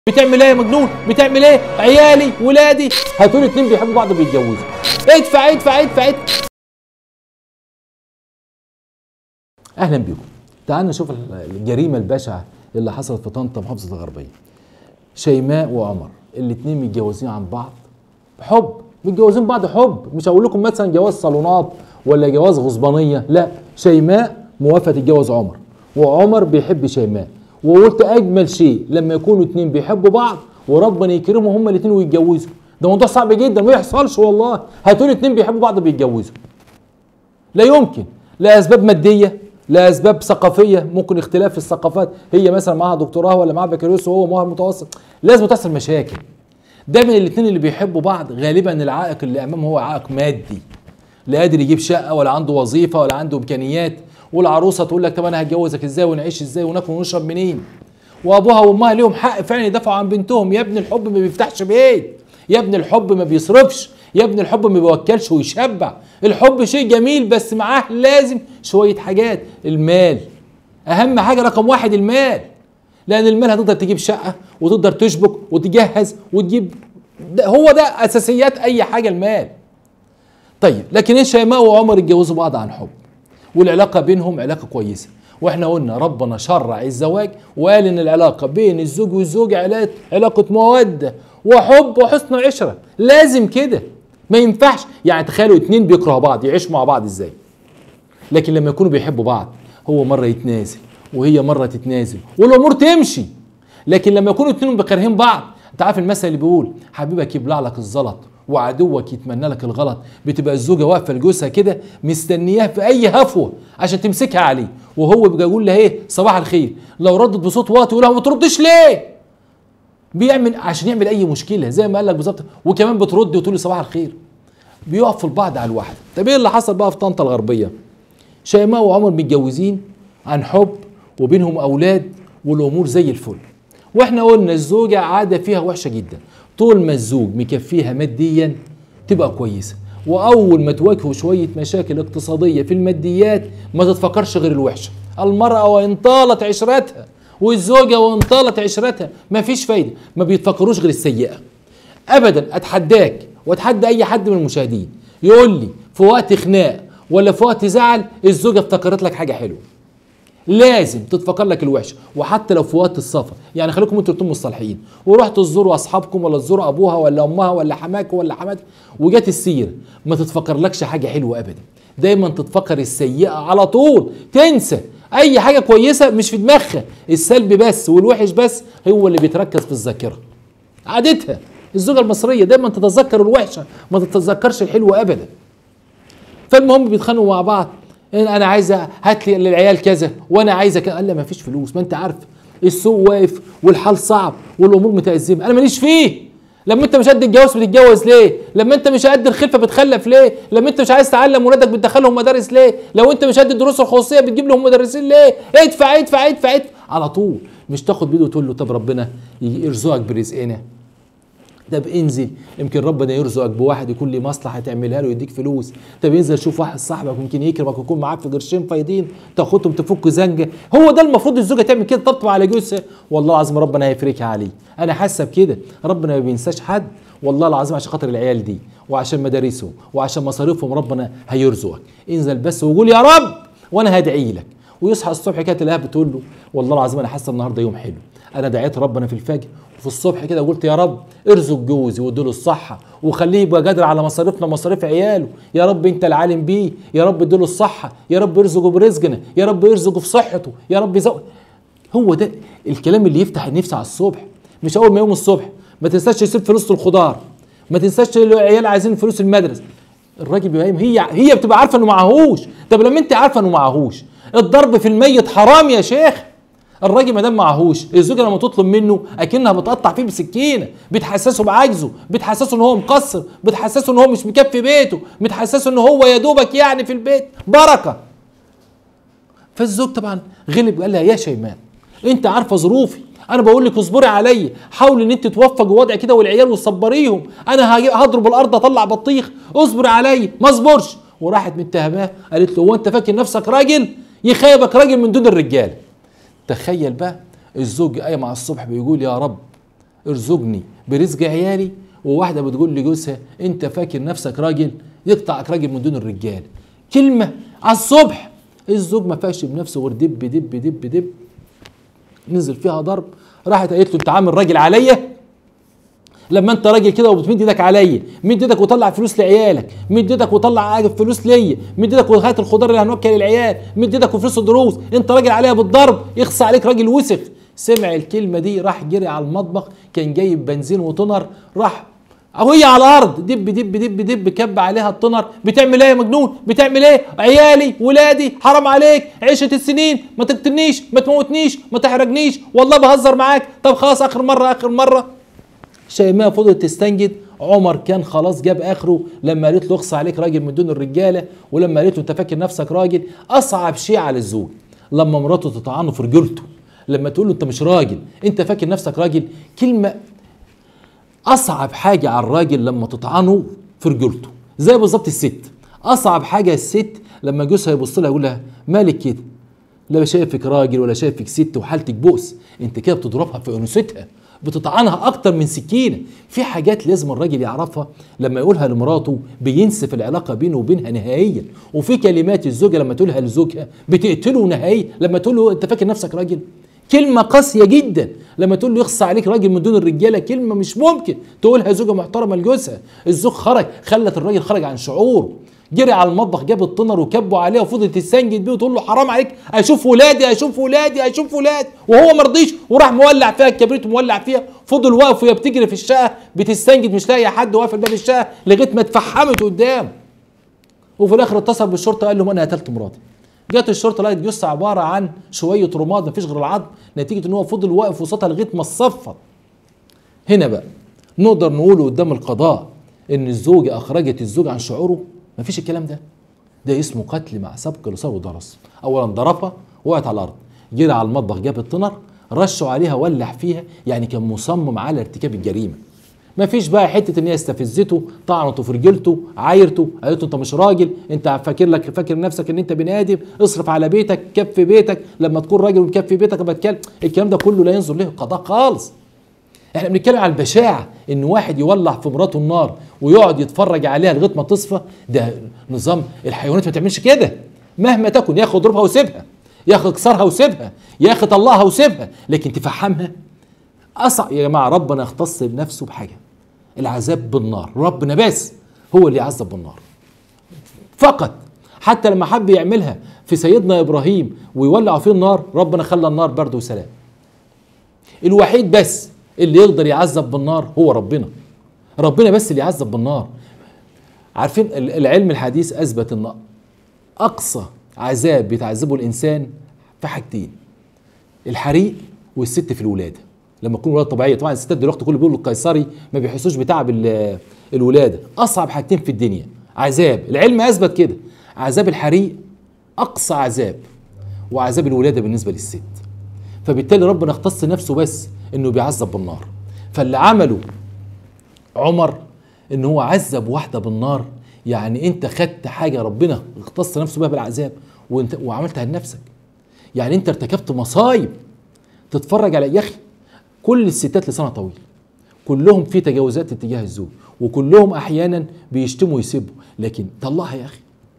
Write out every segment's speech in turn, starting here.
بتعمل ايه يا مجنون بتعمل ايه عيالي ولادي هاتوا اتنين بيحبوا بعض بيتجوزوا ادفع ادفع ادفع ادفع اهلا بيكم تعالوا نشوف الجريمه البشعه اللي حصلت في طنطا محافظه الغربيه شيماء وعمر الاتنين متجوزين عن بعض حب متجوزين بعض حب مش هقول لكم مثلا جواز صالونات ولا جواز غصبانيه لا شيماء موافقه تتجوز عمر وعمر بيحب شيماء وقلت اجمل شيء لما يكونوا اتنين بيحبوا بعض وربنا يكرمهم هما الاتنين ويتجوزوا ده موضوع صعب جدا ما يحصلش والله هاتوا اتنين بيحبوا بعض بيتجوزوا لا يمكن لا اسباب ماديه لا اسباب ثقافيه ممكن اختلاف في الثقافات هي مثلا معاها دكتوراه ولا معاها بكالوريوس وهو معاها متوسط لازم تحصل مشاكل دايما الاثنين اللي بيحبوا بعض غالبا العائق اللي امامه هو عائق مادي لا قادر يجيب شقه ولا عنده وظيفه ولا عنده امكانيات والعروسه تقول لك طب انا هتجوزك ازاي ونعيش ازاي وناكل ونشرب منين وابوها وامها ليهم حق فعلا يدافعوا عن بنتهم يا ابن الحب ما بيفتحش بيت يا ابن الحب ما بيصرفش يا ابن الحب ما بيوكلش ويشبع الحب شيء جميل بس معاه لازم شويه حاجات المال اهم حاجه رقم واحد المال لان المال هتقدر تجيب شقه وتقدر تشبك وتجهز وتجيب ده هو ده اساسيات اي حاجه المال طيب لكن ايه شيماء وعمر اتجوزوا بعض عن حب والعلاقه بينهم علاقه كويسه واحنا قلنا ربنا شرع الزواج وقال ان العلاقه بين الزوج والزوجه علاقه علاقه موده وحب وحسن عشره لازم كده ما ينفعش يعني تخيلوا اتنين بيكرهوا بعض يعيشوا مع بعض ازاي لكن لما يكونوا بيحبوا بعض هو مره يتنازل وهي مره تتنازل والامور تمشي لكن لما يكونوا اتنين بيكرهين بعض انت عارف المثل اللي بيقول حبيبك يبلع لك الزلط وعدوك يتمنى لك الغلط بتبقى الزوجه واقفه لجوزها كده مستنياه في اي هفوه عشان تمسكها عليه وهو بيبقى يقول لها ايه صباح الخير لو ردت بصوت واطي يقول لها ما تردش ليه بيعمل عشان يعمل اي مشكله زي ما قال لك بالظبط وكمان بترد وتقول لي صباح الخير بيقفوا لبعض على الواحده طب ايه اللي حصل بقى في طنطا الغربيه شيماء وعمر متجوزين عن حب وبينهم اولاد والامور زي الفل واحنا قلنا الزوجه عاده فيها وحشه جدا طول ما الزوج مكفيها ماديا تبقى كويسه واول ما تواجهوا شويه مشاكل اقتصاديه في الماديات ما تتفكرش غير الوحشه المراه وان طالت عشرتها والزوجه وان طالت عشرتها ما فيش فايده ما بيتفكروش غير السيئه ابدا اتحداك واتحدى اي حد من المشاهدين يقول لي في وقت خناق ولا في وقت زعل الزوجه افتكرت لك حاجه حلوه لازم تتفكر لك الوحشه وحتى لو في وقت السفر يعني خليكم انتوا الاتنين مصالحين ورحتوا تزوروا اصحابكم ولا تزوروا ابوها ولا امها ولا حماك ولا حماتك وجت السيره ما تتفكرلكش حاجه حلوه ابدا دايما تتفكر السيئه على طول تنسى اي حاجه كويسه مش في دماغها السلبي بس والوحش بس هو اللي بيتركز في الذاكره عادتها الزوجه المصريه دايما تتذكر الوحشه ما تتذكرش الحلوه ابدا فالمهم بيتخانقوا مع بعض انا عايزه هات لي للعيال كذا وانا عايزه كذا قال لي ما فيش فلوس ما انت عارف السوق واقف والحال صعب والامور متازمه انا ماليش فيه لما انت مش قد الجواز بتتجوز ليه؟ لما انت مش قد الخلفه بتخلف ليه؟ لما انت مش عايز تعلم ولادك بتدخلهم مدارس ليه؟ لو انت مش قد الدروس الخصوصيه بتجيب لهم مدرسين ليه؟ ادفع ادفع ادفع ادفع على طول مش تاخد بيده وتقول له طب ربنا يرزقك برزقنا طب انزل يمكن ربنا يرزقك بواحد يكون لي مصلحه تعملها له يديك فلوس طب انزل شوف واحد صاحبك يمكن يكرمك ويكون معاك في قرشين فايضين تاخدهم تفك زنجه هو ده المفروض الزوجه تعمل كده تطبطب على جوزها والله العظيم ربنا هيفرجها عليه انا حاسه بكده ربنا ما بينساش حد والله العظيم عشان خاطر العيال دي وعشان مدارسهم وعشان مصاريفهم ربنا هيرزقك انزل بس وقول يا رب وانا هدعي لك ويصحى الصبح كده تلاقيها بتقول له والله العظيم انا حاسه النهارده يوم حلو انا دعيت ربنا في الفجر وفي الصبح كده قلت يا رب ارزق جوزي واديله الصحه وخليه يبقى قادر على مصاريفنا ومصاريف عياله يا رب انت العالم بيه يا رب اديله الصحه يا رب ارزقه برزقنا يا رب ارزقه في صحته يا رب يزود هو ده الكلام اللي يفتح النفس على الصبح مش اول ما يوم الصبح ما تنساش يسيب فلوس الخضار ما تنساش العيال عايزين فلوس المدرسه الراجل بيبقى هي هي بتبقى عارفه انه معهوش طب لما انت عارفه انه معهوش الضرب في الميت حرام يا شيخ الراجل ما دام معهوش الزوجه لما تطلب منه اكنها بتقطع فيه بسكينه بتحسسه بعجزه بتحسسه ان هو مقصر بتحسسه ان هو مش مكفي بيته بتحسسه ان هو يا دوبك يعني في البيت بركه فالزوج طبعا غلب قال لها يا شيماء انت عارفه ظروفي انا بقول لك اصبري عليا حاول ان انت توفقي وضع كده والعيال وتصبريهم انا هضرب الارض اطلع بطيخ اصبري عليا ما اصبرش وراحت متهماه قالت له هو انت فاكر نفسك راجل يخيبك راجل من دون الرجال تخيل بقى الزوج قايم على الصبح بيقول يا رب ارزقني برزق عيالي وواحده بتقول لجوزها انت فاكر نفسك راجل يقطعك راجل من دون الرجال كلمه على الصبح الزوج ما فاش بنفسه غير دب دب دب دب نزل فيها ضرب راحت قالت له انت عامل راجل عليا لما انت راجل كده وبتمد ايدك عليا مد ايدك وطلع فلوس لعيالك مد ايدك وطلع فلوس ليا مد ايدك وهات الخضار اللي هنوكل العيال مد ايدك وفلوس الدروس انت راجل عليها بالضرب يخص عليك راجل وسخ سمع الكلمه دي راح جري على المطبخ كان جايب بنزين وتنر راح وهي على الارض دب دب دب دب كب عليها التنر بتعمل ايه يا مجنون بتعمل ايه عيالي ولادي حرام عليك عيشه السنين ما تقتلنيش ما تموتنيش ما تحرجنيش والله بهزر معاك طب خلاص اخر مره اخر مره شيماء فضلت تستنجد عمر كان خلاص جاب اخره لما قالت له اخصى عليك راجل من دون الرجاله ولما قالت له انت فاكر نفسك راجل اصعب شيء على الزوج لما مراته تطعنه في رجولته لما تقول له انت مش راجل انت فاكر نفسك راجل كلمه اصعب حاجه على الراجل لما تطعنه في رجولته زي بالظبط الست اصعب حاجه الست لما جوزها يبص لها يقول لها مالك كده لا شايفك راجل ولا شايفك ست وحالتك بؤس انت كده بتضربها في انوثتها بتطعنها اكتر من سكينه في حاجات لازم الراجل يعرفها لما يقولها لمراته بينسف العلاقه بينه وبينها نهائيا وفي كلمات الزوجه لما تقولها لزوجها بتقتله نهائيا لما تقول له انت فاكر نفسك راجل كلمة قاسية جدا لما تقول له يخص عليك راجل من دون الرجالة كلمة مش ممكن تقولها زوجة محترمة لجوزها الزوج خرج خلت الراجل خرج عن شعوره جري على المطبخ جاب الطنر وكبه عليها وفضلت تستنجد بيه وتقول له حرام عليك اشوف ولادي اشوف ولادي اشوف ولادي وهو ما رضيش وراح مولع فيها الكبريت ومولع فيها فضل واقف وهي بتجري في الشقه بتستنجد مش لاقي حد واقف باب الشقه لغايه ما اتفحمت قدام وفي الاخر اتصل بالشرطه قال لهم انا قتلت مراتي جت الشرطه لقت جثه عباره عن شويه رماد مفيش غير العظم نتيجه ان هو فضل واقف وسطها لغايه ما اتصفت هنا بقى نقدر نقول قدام القضاء ان الزوجه اخرجت الزوج عن شعوره مفيش الكلام ده ده اسمه قتل مع سبق لصار ودرس اولا ضربها وقعت على الارض جري على المطبخ جاب التنر رشوا عليها ولع فيها يعني كان مصمم على ارتكاب الجريمه ما فيش بقى حته ان هي استفزته طعنته في رجلته عايرته قالت له انت مش راجل انت فاكر لك فاكر نفسك ان انت بني ادم اصرف على بيتك كفي بيتك لما تكون راجل ومكفي بيتك بتكلم الكلام ده كله لا ينظر له القضاء خالص احنا بنتكلم على البشاعه ان واحد يولع في مراته النار ويقعد يتفرج عليها لغايه ما تصفى ده نظام الحيوانات ما تعملش كده مهما تكن ياخد اضربها وسيبها ياخد اكسرها وسيبها ياخد طلعها وسيبها لكن تفحمها أصعب يا جماعة ربنا يختص بنفسه بحاجة العذاب بالنار ربنا بس هو اللي يعذب بالنار فقط حتى لما حب يعملها في سيدنا إبراهيم ويولع فيه النار ربنا خلى النار برد وسلام الوحيد بس اللي يقدر يعذب بالنار هو ربنا ربنا بس اللي يعذب بالنار عارفين العلم الحديث أثبت أن أقصى عذاب بيتعذبه الإنسان في حاجتين الحريق والست في الولاده لما تكون ولاده طبيعيه طبعا الستات دلوقتي كله بيقولوا القيصري ما بيحسوش بتعب الولاده اصعب حاجتين في الدنيا عذاب العلم اثبت كده عذاب الحريق اقصى عذاب وعذاب الولاده بالنسبه للست فبالتالي ربنا اختص نفسه بس انه بيعذب بالنار فاللي عمله عمر ان هو عذب واحده بالنار يعني انت خدت حاجه ربنا اختص نفسه بها بالعذاب وانت وعملتها لنفسك يعني انت ارتكبت مصايب تتفرج على يا اخي كل الستات لسانها طويل كلهم في تجاوزات اتجاه الزوج وكلهم احيانا بيشتموا ويسبوا لكن طلعها يا اخي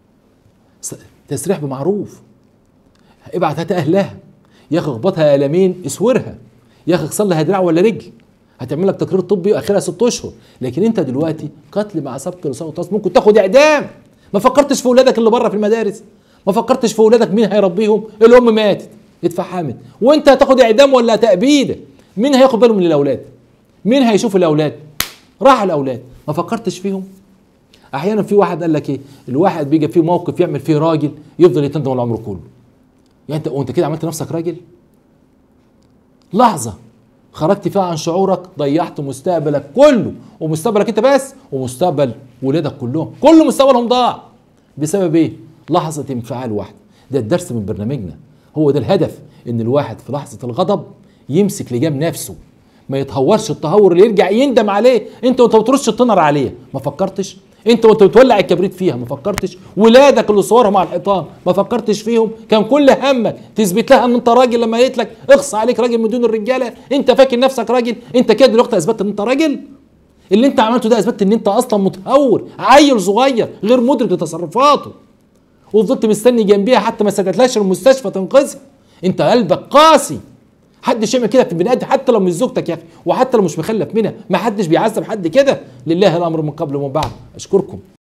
تسريح بمعروف ابعت هات اهلها يا اخي اخبطها قلمين اسورها يا اخي اكسر لها دراع ولا رجل هتعمل لك تقرير طبي اخرها ست اشهر لكن انت دلوقتي قتل مع سبق لسان وطاس ممكن تاخد اعدام ما فكرتش في اولادك اللي بره في المدارس ما فكرتش في اولادك مين هيربيهم الام ماتت اتفحمت وانت هتاخد اعدام ولا تأبيده مين هياخد باله من الاولاد مين هيشوف الاولاد راح الاولاد ما فكرتش فيهم احيانا في واحد قال لك ايه الواحد بيجي فيه موقف يعمل فيه راجل يفضل يتندم العمر كله يعني انت وانت كده عملت نفسك راجل لحظه خرجت فيها عن شعورك ضيعت مستقبلك كله ومستقبلك انت بس ومستقبل ولادك كلهم كل مستقبلهم ضاع بسبب ايه لحظه انفعال واحد ده الدرس من برنامجنا هو ده الهدف ان الواحد في لحظه الغضب يمسك لجام نفسه ما يتهورش التهور اللي يرجع يندم عليه انت وانت بترش التنر عليه ما فكرتش انت وانت بتولع الكبريت فيها ما فكرتش ولادك اللي صورهم على الحيطان ما فكرتش فيهم كان كل همك تثبت لها ان انت راجل لما قالت لك اخص عليك راجل من دون الرجاله انت فاكر نفسك راجل انت كده دلوقتي اثبتت ان انت راجل اللي انت عملته ده اثبتت ان انت اصلا متهور عيل صغير غير مدرك لتصرفاته وفضلت مستني جنبيها حتى ما سجلتلهاش المستشفى تنقذها انت قلبك قاسي حدش يعمل كده في البني ادم حتى لو مش زوجتك يا اخي وحتى لو مش مخلف منها ما حدش بيعذب حد كده لله الامر من قبل ومن بعد اشكركم